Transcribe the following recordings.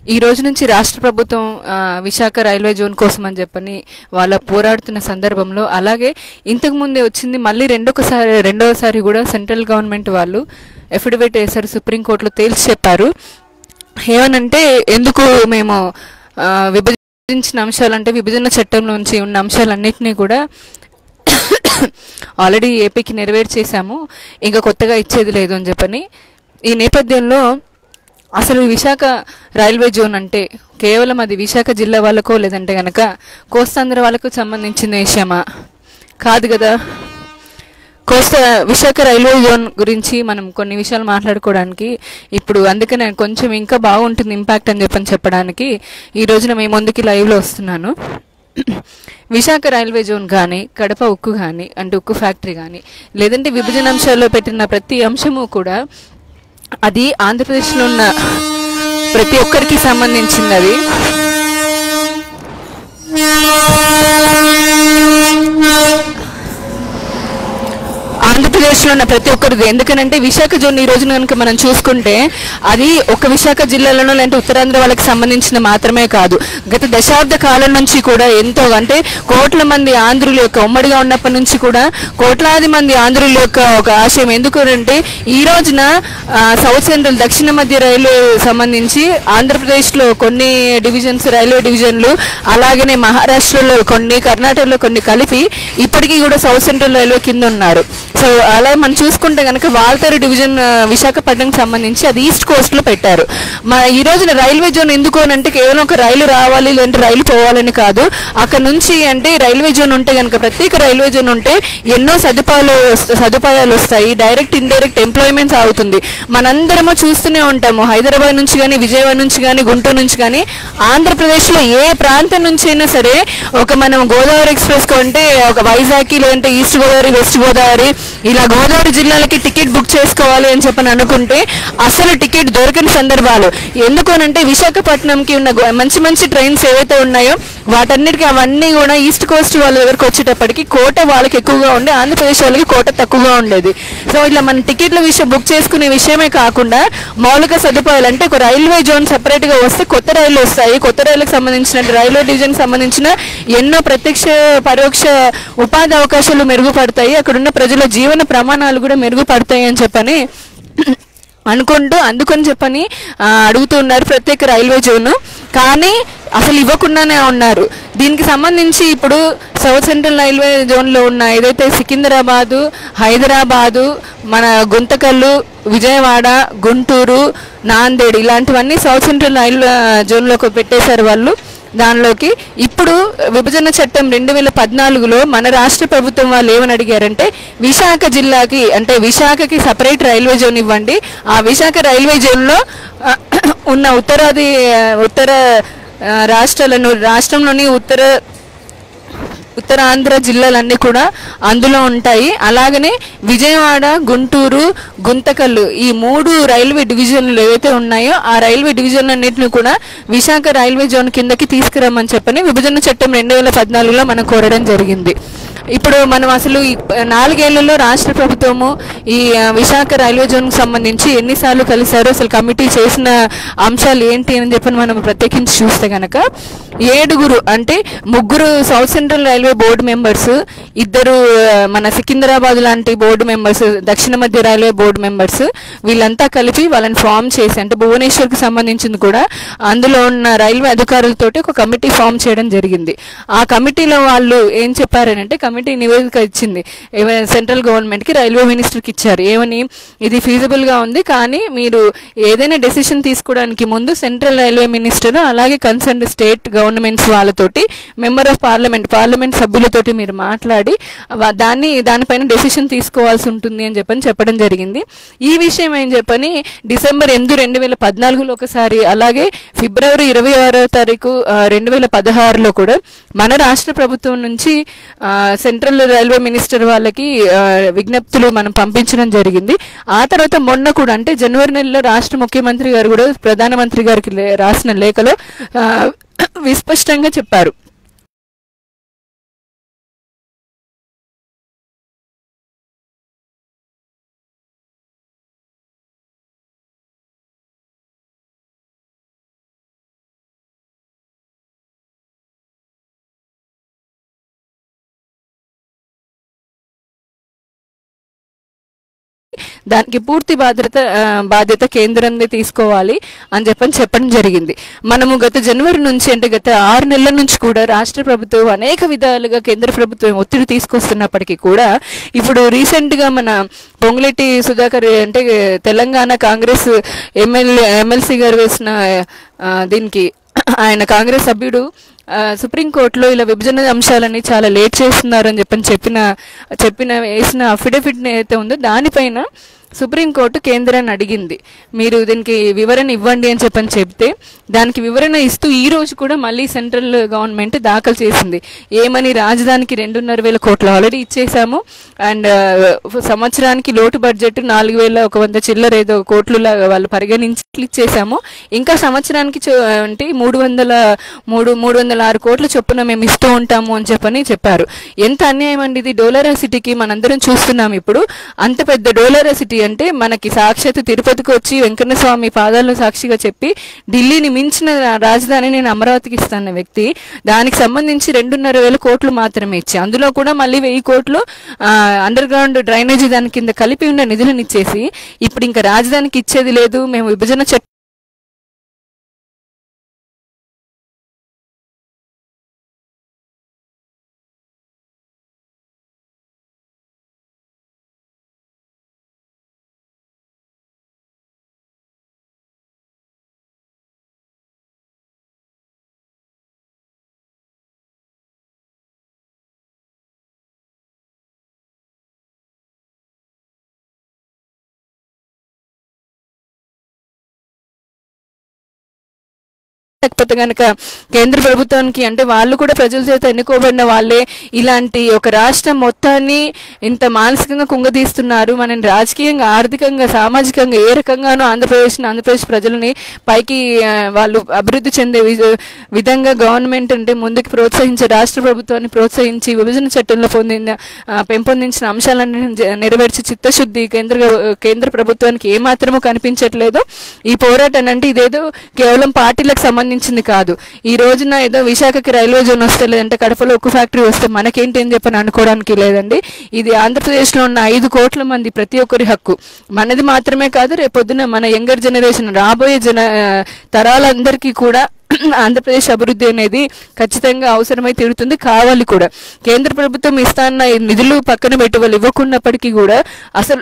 ఈ రోజు నుంచి రాష్ట్ర ప్రభుత్వం ఆ, విశాఖ రైల్వే జోన్ కోసం అని చెప్పని వాళ్ళ పోరాడుతున్న సందర్భంలో అలాగే ఇంతకు ముందే వచ్చింది మళ్ళీ రెండొకసారి రెండవసారి కూడా సెంట్రల్ గవర్నమెంట్ వాళ్ళు ఎఫిడవిట్ వేశారు సుప్రీంకోర్టులో తేల్చి చెప్పారు ఏమనంటే ఎందుకు మేము ఆ, విభజించిన అంశాలంటే విభజన చట్టంలోంచి ఉన్న అంశాలన్నింటినీ కూడా ఆల్రెడీ ఏపీకి నెరవేర్చేశాము ఇంకా కొత్తగా ఇచ్చేది లేదు అని చెప్పని ఈ నేపథ్యంలో అసలు విశాఖ రైల్వే జోన్ అంటే కేవలం అది విశాఖ జిల్లా వాళ్ళకో లేదంటే గనక కోస్తాంధ్ర వాళ్ళకు సంబంధించిన విషయమా కాదు కదా కోస్తా విశాఖ రైల్వే జోన్ గురించి మనం కొన్ని విషయాలు మాట్లాడుకోవడానికి ఇప్పుడు అందుకనే కొంచెం ఇంకా బాగుంటుంది ఇంపాక్ట్ అని చెప్పని చెప్పడానికి ఈ రోజున మేము ముందుకి లైవ్లో వస్తున్నాను విశాఖ రైల్వే జోన్ కానీ కడప ఉక్కు కానీ అంటే ఉక్కు ఫ్యాక్టరీ కానీ లేదంటే విభజన అంశాల్లో పెట్టిన ప్రతి అంశము కూడా అది ఆంధ్రప్రదేశ్లో ఉన్న ప్రతి ఒక్కరికి సంబంధించింది అది ఆంధ్రప్రదేశ్లో ఉన్న ప్రతి ఒక్కరిది ఎందుకనంటే విశాఖ జోన్ ఈ రోజున కనుక మనం చూసుకుంటే అది ఒక విశాఖ జిల్లాలోనో లేదంటే ఉత్తరాంధ్ర వాళ్ళకి సంబంధించిన మాత్రమే కాదు గత దశాబ్ద కాలం నుంచి కూడా ఎంతో అంటే కోట్ల మంది ఆంధ్రుల యొక్క ఉమ్మడిగా ఉన్నప్పటి నుంచి కూడా కోట్లాది మంది ఆంధ్రుల యొక్క ఒక ఆశయం ఎందుకు అంటే ఈ రోజున ఆ, సౌత్ సెంట్రల్ దక్షిణ మధ్య రైలు సంబంధించి ఆంధ్రప్రదేశ్లో కొన్ని డివిజన్స్ రైల్వే డివిజన్లు అలాగనే మహారాష్ట్రలో కొన్ని కర్ణాటకలో కొన్ని కలిపి ఇప్పటికీ కూడా సౌత్ సెంట్రల్ రైల్వే కింద ఉన్నారు సో అలా మనం చూసుకుంటే కనుక వాల్తేరు డివిజన్ ఆ, విశాఖపట్నంకి సంబంధించి అది ఈస్ట్ కోస్ట్ లో పెట్టారు మన ఈ రోజున రైల్వే జోన్ ఎందుకు అని అంటే కేవలం ఒక రైలు రావాలి లేదంటే రైలు పోవాలని కాదు అక్కడ నుంచి అంటే రైల్వే జోన్ ఉంటే కనుక ప్రత్యేక రైల్వే జోన్ ఉంటే ఎన్నో సదుపాయాలు సదుపాయాలు వస్తాయి డైరెక్ట్ ఇండైరెక్ట్ ఎంప్లాయ్మెంట్స్ అవుతుంది మనందరము చూస్తూనే ఉంటాము హైదరాబాద్ నుంచి కానీ విజయవాడ నుంచి కానీ గుంటూరు నుంచి కానీ ఆంధ్రప్రదేశ్లో ఏ ప్రాంతం నుంచి అయినా సరే ఒక మనం గోదావరి ఎక్స్ప్రెస్ కొంటే ఒక వైజాగ్ లేదంటే ఈస్ట్ గోదావరి వెస్ట్ గోదావరి ఇలా గోదావరి జిల్లాలకి టికెట్ బుక్ చేసుకోవాలి అని చెప్పని అనుకుంటే అసలు టికెట్ దొరకని సందర్భాలు ఎందుకు అనంటే విశాఖపట్నంకి ఉన్న గో- మంచి మంచి ట్రైన్స్ ఏవైతే ఉన్నాయో వాటన్నిటికీ అవన్నీ కూడా ఈస్ట్ కోస్ట్ వాళ్ళ దగ్గరకు వచ్చేటప్పటికి కోట వాళ్ళకి ఎక్కువగా ఉండే ఆంధ్రప్రదేశ్ వాళ్ళకి కోట తక్కువగా ఉండేది సో ఇట్లా మన టికెట్ల విషయం బుక్ చేసుకునే విషయమే కాకుండా మౌలిక సదుపాయాలు అంటే ఒక రైల్వే జోన్ సెపరేట్ గా వస్తే కొత్త రైళ్లు వస్తాయి కొత్త రైలుకు సంబంధించిన రైల్వే డివిజన్ సంబంధించిన ఎన్నో ప్రత్యక్ష పరోక్ష ఉపాధి అవకాశాలు మెరుగుపడతాయి అక్కడున్న ప్రజల జీవన ప్రమాణాలు కూడా మెరుగుపడతాయి అని చెప్పని అనుకుంటూ అందుకని చెప్పని ఆ, అడుగుతూ ఉన్నారు ప్రత్యేక రైల్వే జోన్ కానీ అసలు ఇవ్వకుండానే ఉన్నారు దీనికి సంబంధించి ఇప్పుడు సౌత్ సెంట్రల్ రైల్వే జోన్లో ఉన్న ఏదైతే సికింద్రాబాదు హైదరాబాదు మన గుంతకల్లు విజయవాడ గుంటూరు నాందేడ్ ఇలాంటివన్నీ సౌత్ సెంట్రల్ రైల్వే జోన్లోకి పెట్టేశారు వాళ్ళు దానిలోకి ఇప్పుడు విభజన చట్టం రెండు వేల పద్నాలుగులో మన రాష్ట్ర ప్రభుత్వం వాళ్ళు ఏమని అడిగారంటే విశాఖ జిల్లాకి అంటే విశాఖకి సపరేట్ రైల్వే జోన్ ఇవ్వండి ఆ విశాఖ రైల్వే జోన్లో ఆ, ఉన్న ఉత్తరాది ఆ, ఉత్తర ఆ, రాష్ట్రాలను రాష్ట్రంలోని ఉత్తర ఉత్తరాంధ్ర జిల్లాలన్నీ కూడా అందులో ఉంటాయి అలాగనే విజయవాడ గుంటూరు గుంతకల్లు ఈ మూడు రైల్వే డివిజన్లు ఏవైతే ఉన్నాయో ఆ రైల్వే డివిజన్ అన్నింటిని కూడా విశాఖ రైల్వే జోన్ కిందకి తీసుకురమ్మని చెప్పని విభజన చట్టం రెండు వేల పద్నాలుగులో మనం కోరడం జరిగింది ఇప్పుడు మనం అసలు ఈ నాలుగేళ్లలో రాష్ట్ర ప్రభుత్వము ఈ ఆ, విశాఖ రైల్వే జోన్కి సంబంధించి ఎన్నిసార్లు కలిశారో అసలు కమిటీ చేసిన అంశాలు ఏంటి అని చెప్పని మనం ప్రత్యేకించి చూస్తే గనక ఏడుగురు అంటే ముగ్గురు south central railway board members ఇద్దరు ఆ, మన సికింద్రాబాద్ లాంటి బోర్డు మెంబర్స్ దక్షిణ మధ్య రైల్వే బోర్డు మెంబర్స్ వీళ్ళంతా కలిపి వాళ్ళని ఫామ్ చేసి అంటే భువనేశ్వర్కి సంబంధించింది కూడా అందులో ఉన్న రైల్వే అధికారులతోటి ఒక కమిటీ ఫామ్ చేయడం జరిగింది ఆ కమిటీలో వాళ్ళు ఏం చెప్పారనంటే కమిటీ నివేదిక ఇచ్చింది ఏవ- సెంట్రల్ గవర్నమెంట్ కి రైల్వే మినిస్టర్ కి ఇచ్చారు ఏమని ఇది ఫీజిబుల్ గా ఉంది కానీ మీరు ఏదైనా డెసిషన్ తీసుకోవడానికి ముందు సెంట్రల్ రైల్వే మినిస్టర్ అలాగే కన్సర్న్ స్టేట్ గవర్నమెంట్స్ వాళ్ళతోటి మెంబర్ ఆఫ్ పార్లమెంట్ పార్లమెంట్ సభ్యులతోటి మీరు మాట్లాడి వా- దాన్ని దానిపైన డెసిషన్ తీసుకోవాల్సి ఉంటుంది అని చెప్పని చెప్పడం జరిగింది ఈ విషయం ఏం చెప్పని డిసెంబర్ ఎనిమిది రెండు వేల పద్నాలుగులో ఒకసారి అలాగే ఫిబ్రవరి ఇరవై ఆరో తారీఖు రెండు వేల పదహారులో కూడా మన రాష్ట్ర ప్రభుత్వం నుంచి ఆ, సెంట్రల్ రైల్వే మినిస్టర్ వాళ్ళకి ఆ, విజ్ఞప్తులు మనం పంపించడం జరిగింది ఆ తర్వాత మొన్న కూడా అంటే జనవరి నెలలో రాష్ట్ర ముఖ్యమంత్రి గారు కూడా ప్రధానమంత్రి గారికి లే- రాసిన లేఖలో ఆ, విస్పష్టంగా చెప్పారు దానికి పూర్తి బాధ్యత ఆ, బాధ్యత కేంద్రందే తీసుకోవాలి అని చెప్పని చెప్పడం జరిగింది మనము గత జనవరి నుంచి అంటే గత ఆరు నెలల నుంచి కూడా రాష్ట్ర ప్రభుత్వం అనేక విధాలుగా కేంద్ర ప్రభుత్వం ఒత్తిడి తీసుకొస్తున్నప్పటికీ కూడా ఇప్పుడు రీసెంట్ గా మన పొంగులేటి సుధాకర్ అంటే తెలంగాణ కాంగ్రెస్ ఎమ్మెల్యే ఎమ్మెల్సీ గారు వేసిన ఆ, దీనికి ఆయన కాంగ్రెస్ సభ్యుడు ఆ, సుప్రీంకోర్టులో ఇలా విభజన అంశాలని చాలా లేట్ చేస్తున్నారని చెప్పని చెప్పిన చెప్పిన వేసిన అఫిడవిట్ అయితే ఉందో దానిపైన సుప్రీంకోర్టు కేంద్రాన్ని అడిగింది మీరు దీనికి వివరణ ఇవ్వండి అని చెప్పని చెప్తే దానికి వివరణ ఇస్తూ ఈ రోజు కూడా మళ్ళీ సెంట్రల్ గవర్నమెంట్ దాఖలు చేసింది ఏమని రాజధానికి రెండున్నర వేల కోట్లు ఆల్రెడీ ఇచ్చేసాము అండ్ సంవత్సరానికి లోటు బడ్జెట్ నాలుగు వేల ఒక వంద చిల్లర ఏదో కోట్లు లా- వాళ్ళు పరిగణించి ఇచ్చేసాము ఇంకా సంవత్సరానికి చొ- అంటే మూడు వందల మూడు మూడు వందల ఆరు కోట్ల చొప్పున మేము ఇస్తూ ఉంటాము అని చెప్పని చెప్పారు ఎంత అన్యాయం అండి ఇది డోలారా సిటీకి మనందరం చూస్తున్నాం ఇప్పుడు అంత పెద్ద డోలారా సిటీ అంటే మనకి సాక్షాత్ తిరుపతికి వచ్చి వెంకన్న స్వామి పాదాలను సాక్షిగా చెప్పి ఢిల్లీని మించిన రా- రాజధాని నేను అమరావతికి ఇస్తాన్న వ్యక్తి దానికి సంబంధించి రెండున్నర వేల కోట్లు మాత్రమే ఇచ్చి అందులో కూడా మళ్ళీ వెయ్యి కోట్లు అండర్ గ్రౌండ్ డ్రైనేజీ దాని కింద కలిపి ఉన్న నిధులను ఇచ్చేసి ఇప్పుడు ఇంకా రాజధానికి ఇచ్చేది లేదు మేము విభజన చట్టం లేకపోతే కనుక కేంద్ర ప్రభుత్వానికి అంటే వాళ్ళు కూడా ప్రజల చేత ఎన్నుకోబడిన వాళ్ళే ఇలాంటి ఒక రాష్ట్రం మొత్తాన్ని ఇంత మానసికంగా కుంగదీస్తున్నారు మనం రాజకీయంగా ఆర్థికంగా సామాజికంగా ఏ రకంగానూ ఆంధ్రప్రదేశ్ ఆంధ్రప్రదేశ్ ప్రజలని పైకి ఆ, వాళ్ళు అభివృద్ధి చెందే వి- విధంగా గవర్నమెంట్ అంటే ముందుకు ప్రోత్సహించే రాష్ట్ర ప్రభుత్వాన్ని ప్రోత్సహించి విభజన చట్టంలో పొందిన ఆ, పెంపొందించిన అంశాలన్నీ జ- నెరవేర్చి చిత్తశుద్ధి కేంద్ర కేంద్ర ప్రభుత్వానికి ఏమాత్రమూ కనిపించట్లేదు ఈ పోరాటం అంటే ఇదేదో కేవలం పార్టీలకు సంబంధించింది కాదు ఈ రోజున ఏదో విశాఖకి రైల్వే జోన్ వస్తే లేదంటే కడపలో ఉక్కు ఫ్యాక్టరీ వస్తే మనకేంటి అని చెప్పని అనుకోవడానికి లేదండి ఇది ఆంధ్రప్రదేశ్లో ఉన్న ఐదు కోట్ల మంది ప్రతి ఒక్కరి హక్కు మనది మాత్రమే కాదు రేపొద్దున మన యంగర్ జనరేషన్ రాబోయే జన తరాలందరికీ కూడా ఆంధ్రప్రదేశ్ అభివృద్ధి అనేది ఖచ్చితంగా అవసరమై తీరుతుంది కావాలి కూడా కేంద్ర ప్రభుత్వం ఇస్తాన్న ఈ నిధులు పక్కన పెట్టి వాళ్ళు ఇవ్వకున్నప్పటికీ కూడా అసలు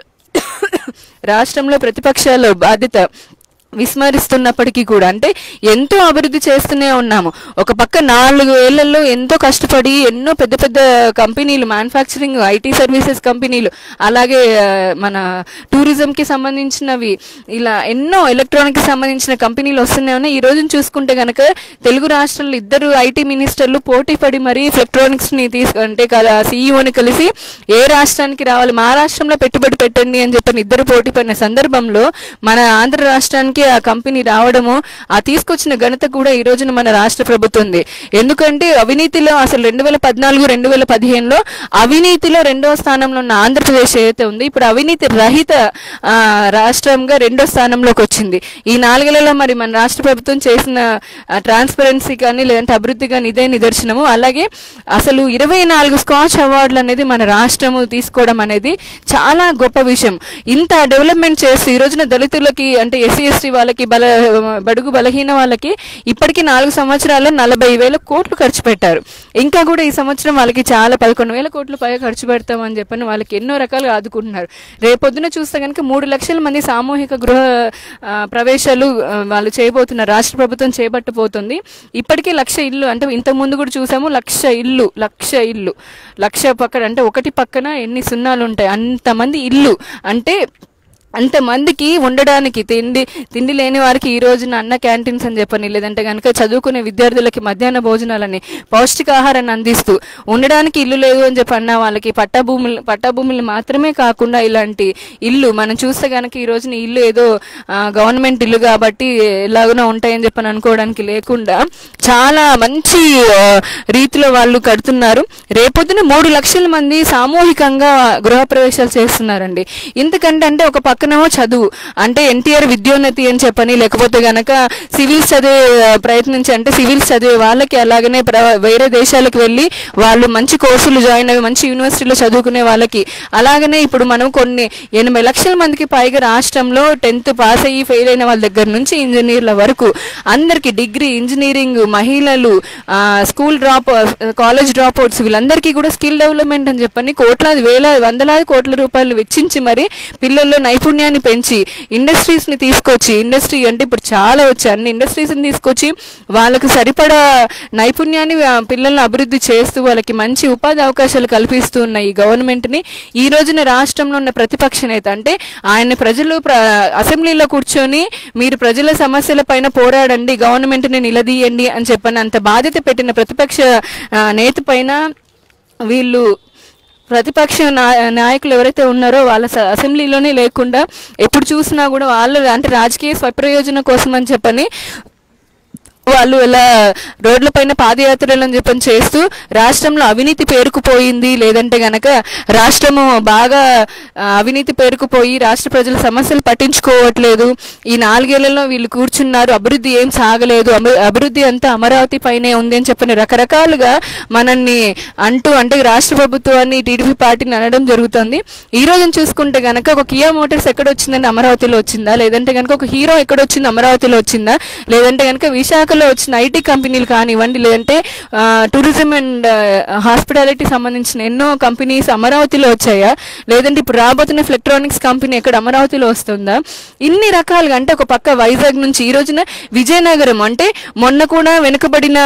రాష్ట్రంలో ప్రతిపక్షాల బాధ్యత విస్మరిస్తున్నప్పటికీ కూడా అంటే ఎంతో అభివృద్ధి చేస్తూనే ఉన్నాము ఒక పక్క నాలుగు ఏళ్లలో ఎంతో కష్టపడి ఎన్నో పెద్ద పెద్ద కంపెనీలు మ్యానుఫ్యాక్చరింగ్ ఐటీ సర్వీసెస్ కంపెనీలు అలాగే ఆ, మన టూరిజం కి సంబంధించినవి ఇలా ఎన్నో ఎలక్ట్రానిక్ కి సంబంధించిన కంపెనీలు వస్తూనే ఉన్నాయి ఈ రోజున చూసుకుంటే గనక తెలుగు రాష్ట్రాల్లో ఇద్దరు ఐటీ మినిస్టర్లు పోటీ పడి మరి ఎలక్ట్రానిక్స్ ని తీసుకు అంటే సీఈఓని కలిసి ఏ రాష్ట్రానికి రావాలి మా రాష్ట్రంలో పెట్టుబడి పెట్టండి అని చెప్పని ఇద్దరు పోటీ పడిన సందర్భంలో మన ఆంధ్ర రాష్ట్రానికి ఆ కంపెనీ రావడము ఆ తీసుకొచ్చిన ఘనత కూడా ఈ రోజున మన రాష్ట్ర ప్రభుత్వంది ఎందుకంటే అవినీతిలో అసలు రెండు వేల పద్నాలుగు రెండు వేల పదిహేనులో అవినీతిలో రెండవ స్థానంలో ఉన్న ఆంధ్రప్రదేశ్ ఏదైతే ఉంది ఇప్పుడు అవినీతి రహిత ఆ, రాష్ట్రంగా రెండో స్థానంలోకి వచ్చింది ఈ నాలుగేళ్లలో మరి మన రాష్ట్ర ప్రభుత్వం చేసిన ట్రాన్స్పరెన్సీ కానీ లేదంటే అభివృద్ధి కానీ ఇదే నిదర్శనము అలాగే అసలు ఇరవై నాలుగు స్కాచ్ అవార్డులు అనేది మన రాష్ట్రము తీసుకోవడం అనేది చాలా గొప్ప విషయం ఇంత డెవలప్మెంట్ చేసి ఈ రోజున దళితులకి అంటే ఎస్సీ ఎస్టీ వాళ్ళకి బల బడుగు బలహీన వాళ్ళకి ఇప్పటికీ నాలుగు సంవత్సరాల్లో నలభై వేల కోట్లు ఖర్చు పెట్టారు ఇంకా కూడా ఈ సంవత్సరం వాళ్ళకి చాలా పదకొండు వేల కోట్ల పైగా ఖర్చు పెడతామని చెప్పని వాళ్ళకి ఎన్నో రకాలుగా ఆదుకుంటున్నారు రేపొద్దున చూస్తే కనుక మూడు లక్షల మంది సామూహిక గృహ ఆ, ప్రవేశాలు ఆ, వాళ్ళు చేయబోతున్నారు రాష్ట్ర ప్రభుత్వం చేపట్టబోతుంది ఇప్పటికే లక్ష ఇల్లు అంటే ఇంతకు ముందు కూడా చూసాము లక్ష ఇల్లు లక్ష ఇల్లు లక్ష పక్కన అంటే ఒకటి పక్కన ఎన్ని సున్నాలు ఉంటాయి అంతమంది ఇల్లు అంటే అంతమందికి ఉండడానికి తిండి తిండి లేని వారికి ఈ రోజున అన్న క్యాంటీన్స్ అని చెప్పని లేదంటే కనుక చదువుకునే విద్యార్థులకి మధ్యాహ్న భోజనాలని పౌష్టికాహారాన్ని అందిస్తూ ఉండడానికి ఇల్లు లేదు అని చెప్పి అన్న వాళ్ళకి పట్టా భూములు పట్టా భూములు మాత్రమే కాకుండా ఇలాంటి ఇల్లు మనం చూస్తే కనుక ఈ రోజున ఇల్లు ఏదో ఆ, గవర్నమెంట్ ఇల్లు కాబట్టి ఎలాగనో ఉంటాయని చెప్పని అనుకోవడానికి లేకుండా చాలా మంచి ఆ, రీతిలో వాళ్ళు కడుతున్నారు రేపొద్దున మూడు లక్షల మంది సామూహికంగా గృహప్రవేశాలు చేస్తున్నారండి ఎందుకంటే అంటే ఒక పక్కన పక్కనేమో చదువు అంటే ఎన్టీఆర్ విద్యోన్నతి అని చెప్పని లేకపోతే గనక సివిల్స్ చదివే ఆ, ప్రయత్నించి అంటే సివిల్స్ చదివే వాళ్ళకి అలాగనే ప్ర- వేరే దేశాలకు వెళ్ళి వాళ్ళు మంచి కోర్సులు జాయిన్ అయ్యి మంచి యూనివర్సిటీలో చదువుకునే వాళ్ళకి అలాగనే ఇప్పుడు మనం కొన్ని ఎనభై లక్షల మందికి పైగా రాష్ట్రంలో టెన్త్ పాస్ అయ్యి ఫెయిల్ అయిన వాళ్ళ దగ్గర నుంచి ఇంజనీర్ల వరకు అందరికి డిగ్రీ ఇంజనీరింగ్ మహిళలు ఆ, school drop college dropouts వీళ్ళందరికీ కూడా స్కిల్ డెవలప్మెంట్ అని చెప్పని కోట్లాది వేల వందలాది కోట్ల రూపాయలు వెచ్చించి మరి పిల్లల్లో నైపుణ్యాన్ని పెంచి ఇండస్ట్రీస్ ని తీసుకొచ్చి ఇండస్ట్రీ అంటే ఇప్పుడు చాలా వచ్చాయి అన్ని ఇండస్ట్రీస్ ని తీసుకొచ్చి వాళ్ళకు సరిపడా నైపుణ్యాన్ని ఆ, పిల్లల్ని అభివృద్ధి చేస్తూ వాళ్ళకి మంచి ఉపాధి అవకాశాలు కల్పిస్తూ ఉన్న ఈ గవర్నమెంట్ ని ఈ రోజున రాష్ట్రంలో ఉన్న ప్రతిపక్ష నేత అంటే ఆయన ప్రజలు ప్ర- అసెంబ్లీలో కూర్చొని మీరు ప్రజల సమస్యల పైన పోరాడండి గవర్నమెంట్ ని నిలదీయండి అని చెప్పని అంత బాధ్యత పెట్టిన ప్రతిపక్ష ఆ, నేత పైన వీళ్ళు ప్రతిపక్ష నా- నాయకులు ఎవరైతే ఉన్నారో వాళ్ళ స- అసెంబ్లీలోనే లేకుండా ఎప్పుడు చూసినా కూడా వాళ్ళు అంటే రాజకీయ స్వప్రయోజనం కోసం అని చెప్పని వాళ్ళు ఇలా రోడ్లపైన పాదయాత్రలు అని చెప్పని చేస్తూ రాష్ట్రంలో అవినీతి పేరుకుపోయింది లేదంటే గనక రాష్ట్రము బాగా ఆ, అవినీతి పేరుకుపోయి రాష్ట్ర ప్రజల సమస్యలు పట్టించుకోవట్లేదు ఈ నాలుగేళ్లలో వీళ్ళు కూర్చున్నారు అభివృద్ధి ఏం సాగలేదు అమ- అభివృద్ధి అంతా అమరావతి పైనే ఉంది అని చెప్పని రకరకాలుగా మనల్ని అంటూ అంటే రాష్ట్ర ప్రభుత్వాన్ని టీడీపీ పార్టీని అనడం జరుగుతుంది ఈ రోజున చూసుకుంటే గనక ఒక కియా మోటార్స్ ఎక్కడ వచ్చిందని అమరావతిలో వచ్చిందా లేదంటే గనక ఒక హీరో ఎక్కడ వచ్చింది అమరావతిలో వచ్చిందా లేదంటే గనక విశాఖలో వచ్చిన ఐటీ కంపెనీలు కానివ్వండి లేదంటే ఆ, టూరిజం అండ్ ఆ, హాస్పిటాలిటీ సంబంధించిన ఎన్నో కంపెనీస్ అమరావతిలో వచ్చాయా లేదంటే ఇప్పుడు రాబోతున్న ఎలక్ట్రానిక్స్ కంపెనీ ఎక్కడ అమరావతిలో వస్తుందా ఇన్ని రకాలుగా అంటే ఒక పక్క వైజాగ్ నుంచి ఈ రోజున విజయనగరం అంటే మొన్న కూడా వెనుకబడిన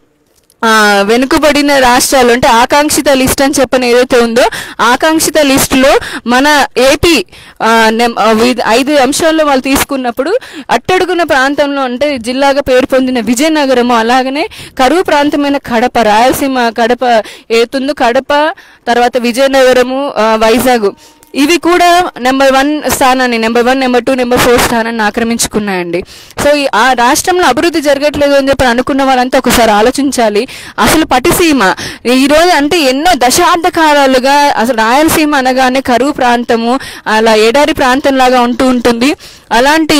ఆ, వెనుకబడిన రాష్ట్రాలు అంటే ఆకాంక్షిత లిస్ట్ అని చెప్పని ఏదైతే ఉందో ఆకాంక్షిత లిస్టులో మన ఏపీ ఆ, నెం- ఆ, వి- ఐదు అంశాల్లో వాళ్ళు తీసుకున్నప్పుడు అట్టడుగున ప్రాంతంలో అంటే జిల్లాగా పేరు పొందిన విజయనగరము అలాగనే కరువు ప్రాంతమైన కడప రాయలసీమ కడప ఏతుందో కడప తర్వాత విజయనగరము ఆ, వైజాగ్ ఇవి కూడా నెంబర్ వన్ స్థానాన్ని number one number two number four స్థానాన్ని ఆక్రమించుకున్నాయండి సో ఈ- ఆ రాష్ట్రంలో అభివృద్ధి జరగట్లేదు అని చెప్పి అనుకున్న వాళ్ళంతా ఒకసారి ఆలోచించాలి అసలు పటిసీమ ఈ రోజు అంటే ఎన్నో దశాబ్ద కాలాలుగా అసలు రాయలసీమ అనగానే కరువు ప్రాంతము అలా ఎడారి ప్రాంతం లాగా ఉంటూ ఉంటుంది అలాంటి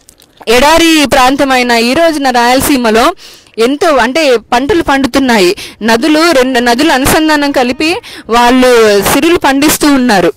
ఎడారి ప్రాంతమైన ఈ రోజున రాయలసీమలో ఎంతో అంటే పంటలు పండుతున్నాయి నదులు రెండు నదులు అనుసంధానం కలిపి వాళ్ళు సిరులు పండిస్తూ ఉన్నారు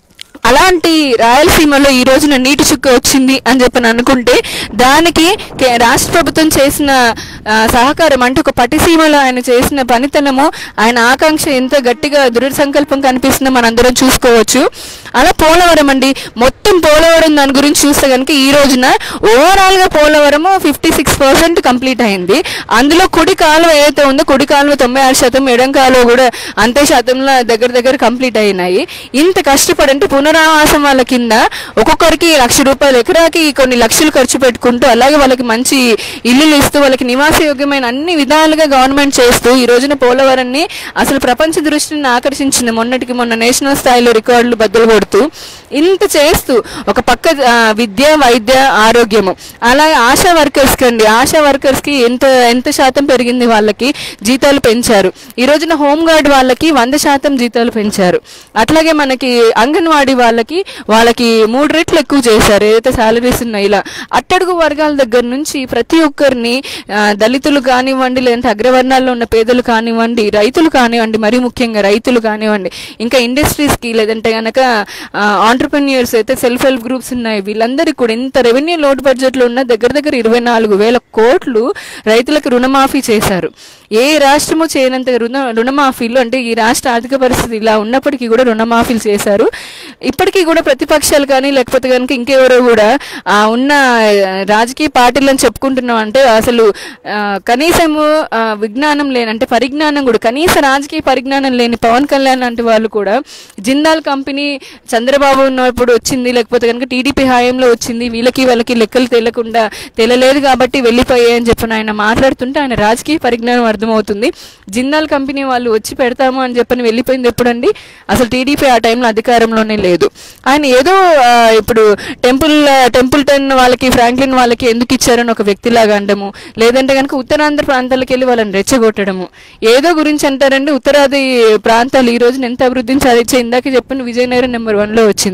అలాంటి రాయలసీమలో ఈ రోజున నీటి చుక్క వచ్చింది అని చెప్పి అనుకుంటే దానికి కే- రాష్ట్ర ప్రభుత్వం చేసిన ఆ, సహకారం అంటే ఒక పటిసీమలో ఆయన చేసిన పనితనము ఆయన ఆకాంక్ష ఎంత గట్టిగా దృఢ సంకల్పం కనిపిస్తుందో మనందరం చూసుకోవచ్చు అలా పోలవరం అండి మొత్తం పోలవరం దాని గురించి చూస్తే కనుక ఈ రోజున ఓవరాల్ గా Polavaram fifty six percent complete అయింది అందులో కుడి కాలువ ఏదైతే ఉందో కుడి కాలువ తొంభై ఆరు శాతం ఎడం కాలువ కూడా అంతే శాతంలో దగ్గర దగ్గర కంప్లీట్ అయినాయి ఇంత కష్టపడి అంటే పునరావాసం వాళ్ళ కింద ఒక్కొక్కరికి లక్ష రూపాయలు ఎకరాకి కొన్ని లక్షలు ఖర్చు పెట్టుకుంటూ అలాగే వాళ్ళకి మంచి ఇల్లులు ఇస్తూ వాళ్ళకి నివాసయోగ్యమైన అన్ని విధాలుగా గవర్నమెంట్ చేస్తూ ఈ రోజున పోలవరాన్ని అసలు ప్రపంచ దృష్టిని ఆకర్షించింది మొన్నటికి మొన్న నేషనల్ స్థాయిలో రికార్డులు బద్దలు కొడుతూ ఇంత చేస్తూ ఒక పక్క ఆ, విద్య వైద్య ఆరోగ్యము అలాగే ఆశా వర్కర్స్ కండి ఆశా వర్కర్స్ కి ఎంత ఎంత శాతం పెరిగింది వాళ్ళకి జీతాలు పెంచారు ఈ రోజున హోమ్ గార్డ్ వాళ్ళకి వంద శాతం జీతాలు పెంచారు అట్లాగే మనకి అంగన్వాడీ వాళ్ళకి వాళ్ళకి మూడు రెట్లు ఎక్కువ చేశారు ఏదైతే సాలరీస్ ఉన్నాయి ఇలా అట్టడుగు వర్గాల దగ్గర నుంచి ప్రతి ఒక్కరిని ఆ, దళితులు కానివ్వండి లేదంటే అగ్రవర్ణాల్లో ఉన్న పేదలు కానివ్వండి రైతులు కానివ్వండి మరీ ముఖ్యంగా రైతులు కానివ్వండి ఇంకా ఇండస్ట్రీస్ కి లేదంటే గనక ఆంటర్ప్రెన్యూర్స్ అయితే సెల్ఫ్ హెల్ప్ గ్రూప్స్ ఉన్నాయి వీళ్ళందరికీ కూడా ఇంత రెవెన్యూ లోటు బడ్జెట్లో ఉన్న దగ్గర దగ్గర ఇరవై నాలుగు వేల కోట్లు రైతులకు రుణమాఫీ చేశారు ఏ రాష్ట్రము చేయనంత రుణ రుణమాఫీలు అంటే ఈ రాష్ట్ర ఆర్థిక పరిస్థితి ఇలా ఉన్నప్పటికీ కూడా రుణమాఫీలు చేశారు ఇప్పటికీ కూడా ప్రతిపక్షాలు కానీ లేకపోతే కనుక ఇంకెవరో కూడా ఆ ఉన్న ఆ, రాజకీయ పార్టీలను చెప్పుకుంటున్నాం అంటే అసలు ఆ, కనీసము ఆ, విజ్ఞానం లేని అంటే పరిజ్ఞానం కూడా కనీస రాజకీయ పరిజ్ఞానం లేని పవన్ కళ్యాణ్ లాంటి వాళ్ళు కూడా జిందాల్ కంపెనీ చంద్రబాబు ఉన్నప్పుడు వచ్చింది లేకపోతే కనుక టీడీపీ హయాంలో వచ్చింది వీళ్ళకి వాళ్ళకి లెక్కలు తెలియకుండా తెలియలేదు కాబట్టి వెళ్ళిపోయాయి అని చెప్పిన ఆయన మాట్లాడుతుంటే ఆయన రాజకీయ పరిజ్ఞానం అర్థమవుతుంది జిందాల్ కంపెనీ వాళ్ళు వచ్చి పెడతాము అని చెప్పని వెళ్ళిపోయింది ఎప్పుడండి అసలు టీడీపీ ఆ టైంలో అధికారంలోనే లేదు ఆయన ఏదో ఆ, ఇప్పుడు టెంపుల్ టెంపుల్టన్ వాళ్ళకి ఫ్రాంక్లిన్ వాళ్ళకి ఎందుకు ఇచ్చారని ఒక వ్యక్తిలాగా అనడము లేదంటే కనుక ఉత్తరాంధ్ర ప్రాంతాలకు వెళ్ళి వాళ్ళని రెచ్చగొట్టడము ఏదో గురించి అంటారండి ఉత్తరాది ప్రాంతాలు ఈ రోజున ఎంత అభివృద్ధిని సాధించే ఇందాక చెప్పిన విజయనగరం నెంబర్ వన్ లో వచ్చింది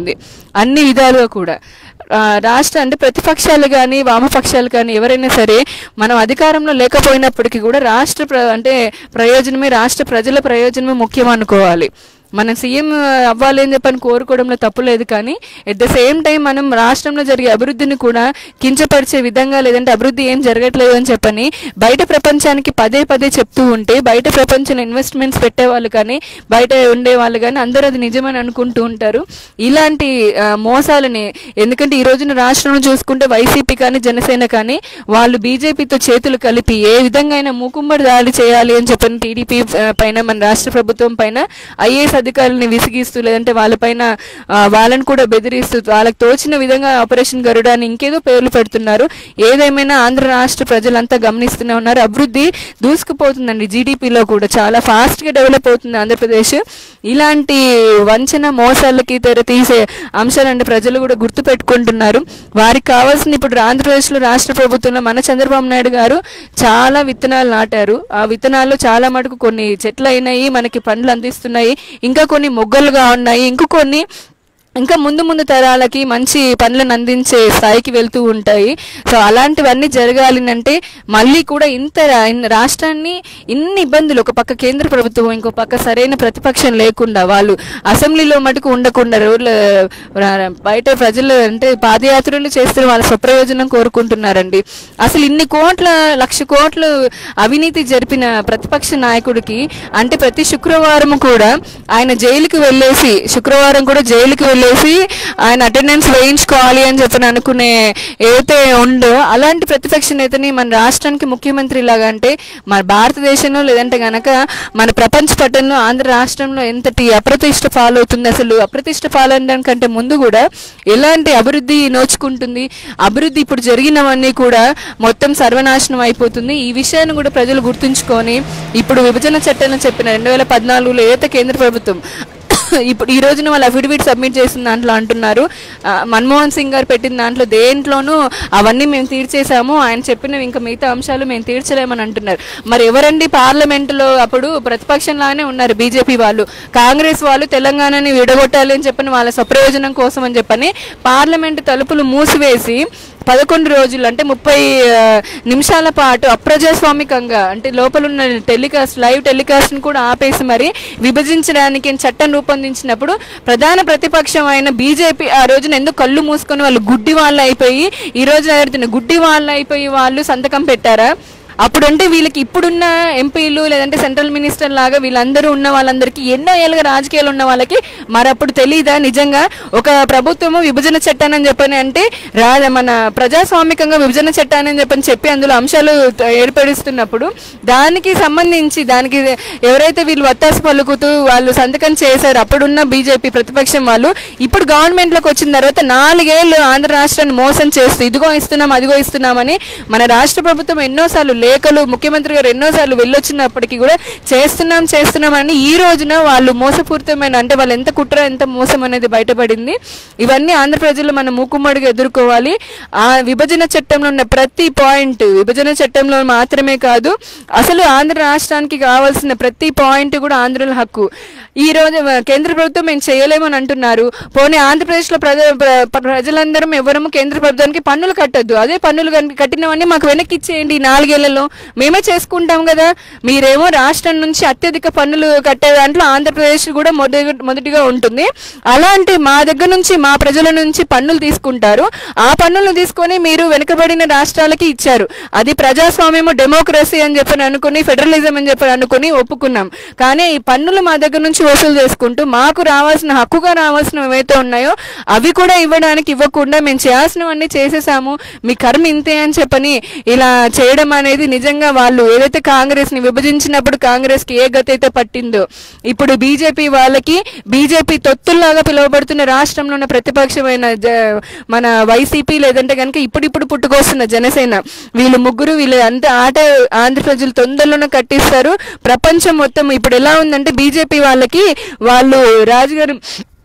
ఉంది అన్ని విధాలుగా కూడా ఆ, రాష్ట్ర అంటే ప్రతిపక్షాలు కానీ వామపక్షాలు కానీ ఎవరైనా సరే మనం అధికారంలో లేకపోయినప్పటికీ కూడా రాష్ట్ర ప్ర అంటే ప్రయోజనమే రాష్ట్ర ప్రజల ప్రయోజనమే ముఖ్యం అనుకోవాలి మనం సీఎం అవ్వాలి అని చెప్పని కోరుకోవడంలో తప్పు లేదు కానీ ఎట్ ద సేమ్ టైం మనం రాష్ట్రంలో జరిగే అభివృద్ధిని కూడా కించపరిచే విధంగా లేదంటే అభివృద్ధి ఏం జరగట్లేదు అని చెప్పని బయట ప్రపంచానికి పదే పదే చెప్తూ ఉంటే బయట ప్రపంచంలో ఇన్వెస్ట్మెంట్స్ పెట్టేవాళ్ళు కానీ బయట ఉండే వాళ్ళు కానీ అందరూ అది నిజమని అనుకుంటూ ఉంటారు ఇలాంటి ఆ, మోసాలని ఎందుకంటే ఈ రోజున రాష్ట్రంలో చూసుకుంటే వైసీపీ కానీ జనసేన కానీ వాళ్ళు బీజేపీతో చేతులు కలిపి ఏ విధంగా అయినా మూకుమ్మడి దాడి చేయాలి అని చెప్పని టీడీపీ పైన మన రాష్ట్ర ప్రభుత్వం పైన ఐఏఎస్ అధికారులని విసిగిస్తూ లేదంటే వాళ్ళపైన ఆ, వాళ్ళని కూడా బెదిరిస్తూ వాళ్ళకి తోచిన విధంగా ఆపరేషన్ గరుడ అని ఇంకేదో పేర్లు పెడుతున్నారు ఏదేమైనా ఆంధ్ర రాష్ట్ర ప్రజలంతా గమనిస్తూనే ఉన్నారు అభివృద్ధి దూసుకుపోతుందండి జీడిపిలో కూడా చాలా ఫాస్ట్ గా డెవలప్ అవుతుంది ఆంధ్రప్రదేశ్ ఇలాంటి వంచన మోసాలకి తెర తీసే అంశాలంటే ప్రజలు కూడా గుర్తు పెట్టుకుంటున్నారు వారికి కావాల్సిన ఇప్పుడు ఆంధ్రప్రదేశ్లో రాష్ట్ర ప్రభుత్వంలో మన చంద్రబాబు నాయుడు గారు చాలా విత్తనాలు నాటారు ఆ విత్తనాలు చాలా మటుకు కొన్ని చెట్లు అయినాయి మనకి పండ్లు అందిస్తున్నాయి ఇంకా కొన్ని మొగ్గలుగా ఉన్నాయి ఇంకో కొన్ని ఇంకా ముందు ముందు తరాలకి మంచి పనులను అందించే స్థాయికి వెళ్తూ ఉంటాయి సో అలాంటివన్నీ జరగాలి అంటే మళ్ళీ కూడా ఇంత రా- ఇన్ రాష్ట్రాన్ని ఇన్ని ఇబ్బందులు ఒక పక్క కేంద్ర ప్రభుత్వం ఇంకో పక్క సరైన ప్రతిపక్షం లేకుండా వాళ్ళు అసెంబ్లీలో మటుకు ఉండకుండా రోడ్ల రా- బయట ప్రజలు అంటే పాదయాత్రలు చేస్తున్న వాళ్ళ స్వప్రయోజనం కోరుకుంటున్నారండి అసలు ఇన్ని కోట్ల లక్ష కోట్లు అవినీతి జరిపిన ప్రతిపక్ష నాయకుడికి అంటే ప్రతి శుక్రవారం కూడా ఆయన జైలుకి వెళ్ళేసి శుక్రవారం కూడా జైలుకి వెళ్ళేసి ఆయన అటెండెన్స్ వేయించుకోవాలి అని చెప్పని అనుకునే ఏదైతే ఉందో అలాంటి ప్రతిపక్ష నేతని మన రాష్ట్రానికి ముఖ్యమంత్రి లాగా అంటే మన భారతదేశంలో లేదంటే గనక మన ప్రపంచ పటంలో ఆంధ్ర రాష్ట్రంలో ఎంతటి అప్రతిష్ట పాలవుతుంది అసలు అప్రతిష్ట పాలనడం కంటే ముందు కూడా ఎలాంటి అభివృద్ధి నోచుకుంటుంది అభివృద్ధి ఇప్పుడు జరిగినవన్నీ కూడా మొత్తం సర్వనాశనం అయిపోతుంది ఈ విషయాన్ని కూడా ప్రజలు గుర్తుంచుకొని ఇప్పుడు విభజన చట్టంలో చెప్పిన రెండు వేల పద్నాలుగులో ఏదైతే కేంద్ర ప్రభుత్వం ఇప్పుడు ఈ రోజున వాళ్ళు అఫిడవిట్ సబ్మిట్ చేసిన దాంట్లో అంటున్నారు ఆ, మన్మోహన్ సింగ్ గారు పెట్టిన దాంట్లో దేంట్లోనూ అవన్నీ మేము తీర్చేసాము ఆయన చెప్పినవి ఇంకా మిగతా అంశాలు మేము తీర్చలేమని అంటున్నారు మరి ఎవరండి పార్లమెంటులో అప్పుడు ప్రతిపక్షంలానే ఉన్నారు బీజేపీ వాళ్ళు కాంగ్రెస్ వాళ్ళు తెలంగాణని విడగొట్టాలి అని చెప్పని వాళ్ళ స్వప్రయోజనం కోసం అని చెప్పని పార్లమెంటు తలుపులు మూసివేసి పదకొండు రోజులు అంటే ముప్పై ఆ, నిమిషాల పాటు అప్రజాస్వామికంగా అంటే లోపల ఉన్న టెలికాస్ట్ లైవ్ టెలికాస్ట్ కూడా ఆపేసి మరి విభజించడానికి చట్టం రూపొందించినప్పుడు ప్రధాన ప్రతిపక్షం అయిన బీజేపీ ఆ రోజున ఎందుకు కళ్ళు మూసుకొని వాళ్ళు గుడ్డి వాళ్ళు అయిపోయి ఈ రోజు ఎవరైతే గుడ్డి వాళ్ళు అయిపోయి వాళ్ళు సంతకం పెట్టారా అప్పుడు అంటే వీళ్ళకి ఇప్పుడున్న ఎంపీలు లేదంటే సెంట్రల్ మినిస్టర్ లాగా వీళ్ళందరూ ఉన్న వాళ్ళందరికీ ఎన్నో ఏళ్ళుగా రాజకీయాలు ఉన్న వాళ్ళకి మరి అప్పుడు తెలియదా నిజంగా ఒక ప్రభుత్వము విభజన చట్టాన్ని అని చెప్పని అంటే రా మన ప్రజాస్వామికంగా విభజన చట్టాన్ని అని చెప్పని చెప్పి అందులో అంశాలు త- ఏర్పరుస్తున్నప్పుడు దానికి సంబంధించి దానికి ఎవరైతే వీళ్ళు వత్తాసు పలుకుతూ వాళ్ళు సంతకం చేశారు అప్పుడున్న బీజేపీ ప్రతిపక్షం వాళ్ళు ఇప్పుడు గవర్నమెంట్ లోకి వచ్చిన తర్వాత నాలుగేళ్లు ఆంధ్ర రాష్ట్రాన్ని మోసం చేస్తూ ఇదిగో ఇస్తున్నాం అదిగో ఇస్తున్నామని మన రాష్ట్ర ప్రభుత్వం ఎన్నోసార్లు లేఖలు ముఖ్యమంత్రి గారు ఎన్నోసార్లు వెళ్ళొచ్చినప్పటికీ కూడా చేస్తున్నాం చేస్తున్నాం అని ఈ రోజున వాళ్ళు మోసపూరితమైన అంటే వాళ్ళు ఎంత కుట్ర ఎంత మోసం అనేది బయటపడింది ఇవన్నీ ఆంధ్ర ప్రజలు మన మూకుమ్మడిగా ఎదుర్కోవాలి ఆ విభజన చట్టంలో ఉన్న ప్రతి పాయింట్ విభజన చట్టంలో మాత్రమే కాదు అసలు ఆంధ్ర రాష్ట్రానికి కావాల్సిన ప్రతి పాయింట్ కూడా ఆంధ్రుల హక్కు ఈ రోజు కేంద్ర ప్రభుత్వం మేము చేయలేమని అంటున్నారు పోనీ ఆంధ్రప్రదేశ్లో ప్రజ ప్ర- ప్రజలందరం ఎవరము కేంద్ర ప్రభుత్వానికి పన్నులు కట్టొద్దు అదే పన్నులు కనుక కట్టినవన్నీ మాకు వెనక్కి ఇచ్చేయండి ఈ నాలుగేళ్లలో మేమే చేసుకుంటాం కదా మీరేమో రాష్ట్రం నుంచి అత్యధిక పన్నులు కట్టే దాంట్లో ఆంధ్రప్రదేశ్ కూడా మొదటి మొదటిగా ఉంటుంది అలాంటి మా దగ్గర నుంచి మా ప్రజల నుంచి పన్నులు తీసుకుంటారు ఆ పన్నులు తీసుకొని మీరు వెనుకబడిన రాష్ట్రాలకి ఇచ్చారు అది ప్రజాస్వామ్యము డెమోక్రసీ అని చెప్పని అనుకుని ఫెడరలిజం అని చెప్పని అనుకుని ఒప్పుకున్నాం కానీ ఈ పన్నులు మా దగ్గర నుంచి వసూలు చేసుకుంటూ మాకు రావాల్సిన హక్కుగా రావాల్సిన ఏవైతే ఉన్నాయో అవి కూడా ఇవ్వడానికి ఇవ్వకుండా మేము చేయాల్సినవన్నీ చేసేసాము మీ కర్మ ఇంతే అని చెప్పని ఇలా చేయడం అనేది నిజంగా వాళ్ళు ఏదైతే కాంగ్రెస్ ని విభజించినప్పుడు కాంగ్రెస్ కి ఏ గతి అయితే పట్టిందో ఇప్పుడు బీజేపీ వాళ్ళకి బీజేపీ తొత్తుల్లాగా పిలువబడుతున్న రాష్ట్రంలో ఉన్న ప్రతిపక్షమైన జ- మన వైసీపీ లేదంటే కనుక ఇప్పుడిప్పుడు పుట్టుకొస్తున్న జనసేన వీళ్ళు ముగ్గురు వీళ్ళు అంత ఆట ఆంధ్ర ప్రజలు తొందరలోనే కట్టిస్తారు ప్రపంచం మొత్తం ఇప్పుడు ఎలా ఉందంటే బీజేపీ వాళ్ళకి వాళ్ళు రాజుగారు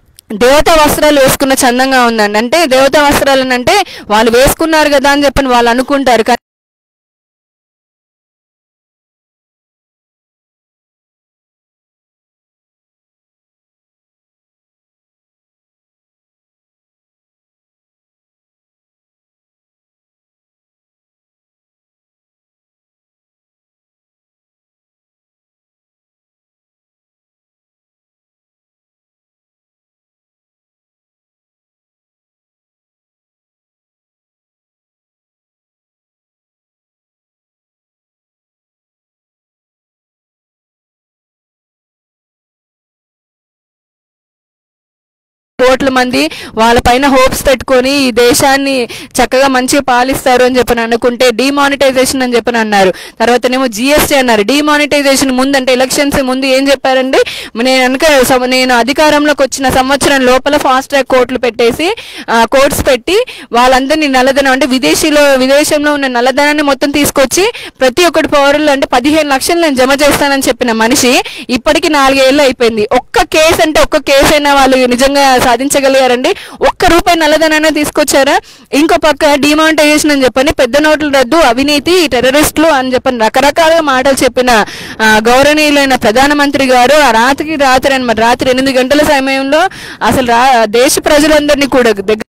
దేవతా వస్త్రాలు వేసుకున్న చందంగా ఉందండి అంటే దేవతా వస్త్రాలు అంటే వాళ్ళు వేసుకున్నారు కదా అని చెప్పని వాళ్ళు అనుకుంటారు కానీ కోట్ల మంది వాళ్ళ పైన హోప్స్ పెట్టుకొని ఈ దేశాన్ని చక్కగా మంచిగా పాలిస్తారు అని చెప్పని అనుకుంటే డిమానిటైజేషన్ అని చెప్పని అన్నారు తర్వాతనేమో జిఎస్టీ అన్నారు డిమానిటైజేషన్ ముందు అంటే ఎలక్షన్స్ ముందు ఏం చెప్పారండి నేను అనుక సమ- నేను అధికారంలోకి వచ్చిన సంవత్సరం లోపల ఫాస్ట్ ట్రాక్ కోర్టులు పెట్టేసి కోర్ట్స్ పెట్టి వాళ్ళందరినీ నల్లధనం అంటే విదేశీలో విదేశంలో ఉన్న నల్లధనాన్ని మొత్తం తీసుకొచ్చి ప్రతి ఒక్కటి పౌరులు అంటే పదిహేను లక్షలు నేను జమ చేస్తానని చెప్పిన మనిషి ఇప్పటికి నాలుగేళ్ళు అయిపోయింది ఒక్క కేసు అంటే ఒక్క కేసు అయినా వాళ్ళు నిజంగా సాధించగలిగారండి ఒక్క రూపాయి నల్లధనాన్ని తీసుకొచ్చారా ఇంకో పక్క డిమానిటైజేషన్ అని చెప్పని పెద్ద నోట్ల రద్దు అవినీతి టెర్రరిస్టులు అని చెప్పని రకరకాల మాటలు చెప్పిన ఆ, గౌరవనీయులైన ప్రధానమంత్రి గారు ఆ రాత్రికి రాత్రి అనమాట రాత్రి ఎనిమిది గంటల సమయంలో అసలు రా దేశ ప్రజలందరినీ కూడా దగ్గర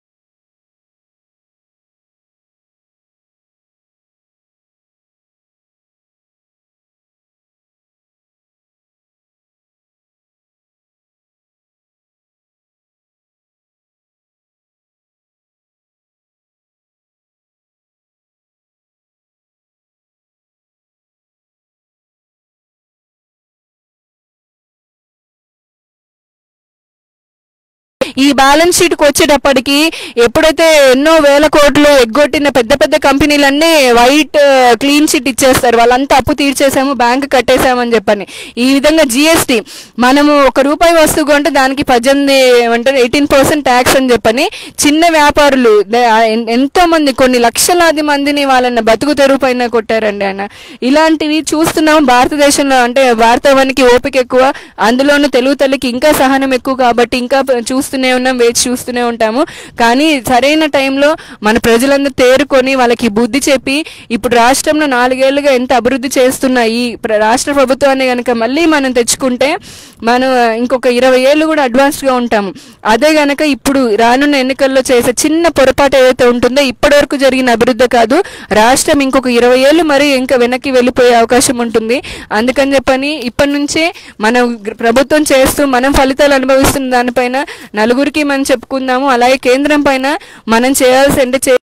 ఈ బ్యాలెన్స్ షీట్ కి వచ్చేటప్పటికి ఎప్పుడైతే ఎన్నో వేల కోట్లు ఎగ్గొట్టిన పెద్ద పెద్ద కంపెనీలన్నీ వైట్ క్లీన్ షీట్ ఇచ్చేస్తారు వాళ్ళంతా అప్పు తీర్చేసాము బ్యాంక్ కట్టేసామని చెప్పని ఈ విధంగా జిఎస్టీ మనము ఒక రూపాయి వస్తువు కొంటే దానికి పద్దెనిమిది ఏమంటారు ఎయిటీన్ పర్సెంట్ ట్యాక్స్ అని చెప్పని చిన్న వ్యాపారులు ద- ఎన్- ఎంతో మంది కొన్ని లక్షలాది మందిని వాళ్ళని బతుకు తెరువు పైన కొట్టారండి ఆయన ఇలాంటివి చూస్తున్నాం భారతదేశంలో అంటే భారతవానికి ఓపిక ఎక్కువ అందులోనూ తెలుగు తల్లికి ఇంకా సహనం ఎక్కువ కాబట్టి ఇంకా ప- చూస్తూనే ఉన్నాం వేచి చూస్తూనే ఉంటాము కానీ సరైన టైంలో మన ప్రజలందరూ తేరుకొని వాళ్ళకి బుద్ధి చెప్పి ఇప్పుడు రాష్ట్రంలో నాలుగేళ్లుగా ఎంత అభివృద్ధి చేస్తున్న ఈ ప్ర- రాష్ట్ర ప్రభుత్వాన్ని కనుక మళ్ళీ మనం తెచ్చుకుంటే మనం ఇంకొక ఇరవై ఏళ్ళు కూడా అడ్వాన్స్గా ఉంటాము అదే గనక ఇప్పుడు రానున్న ఎన్నికల్లో చేసే చిన్న పొరపాటు ఏదైతే ఉంటుందో ఇప్పటి వరకు జరిగిన అభివృద్ధి కాదు రాష్ట్రం ఇంకొక ఇరవై ఏళ్ళు మరి ఇంకా వెనక్కి వెళ్ళిపోయే అవకాశం ఉంటుంది అందుకని చెప్పని ఇప్పటి నుంచే మనం గ్ర- ప్రభుత్వం చేస్తూ మనం ఫలితాలు అనుభవిస్తున్న దానిపైన నలుగురికి మనం చెప్పుకుందాము అలాగే కేంద్రం పైన మనం చేయాల్సి అంటే చే-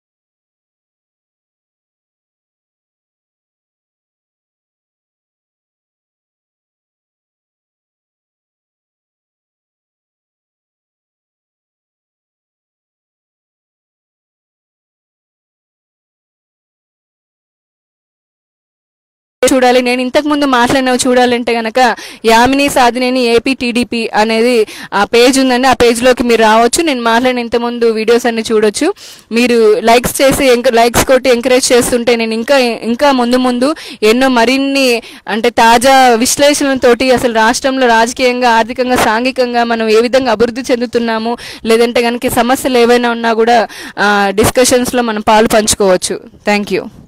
చూడాలి నేను ఇంతకు ముందు మాట్లాడినవి చూడాలంటే గనక యామిని సాధినేని ఏపీ టీడీపీ అనేది ఆ పేజ్ ఉందండి ఆ పేజ్ లోకి మీరు రావచ్చు నేను మాట్లాడిన ఇంత ముందు వీడియోస్ అన్ని చూడొచ్చు మీరు లైక్స్ చేసి లైక్స్ కొట్టి ఎంకరేజ్ చేస్తుంటే నేను ఇంకా ఇంకా ముందు ముందు ఎన్నో మరిన్ని అంటే తాజా విశ్లేషణలతోటి అసలు రాష్ట్రంలో రాజకీయంగా ఆర్థికంగా సాంఘికంగా మనం ఏ విధంగా అభివృద్ధి చెందుతున్నాము లేదంటే కనుక సమస్యలు ఏవైనా ఉన్నా కూడా డిస్కషన్స్ లో మనం పాలు పంచుకోవచ్చు థ్యాంక్ యూ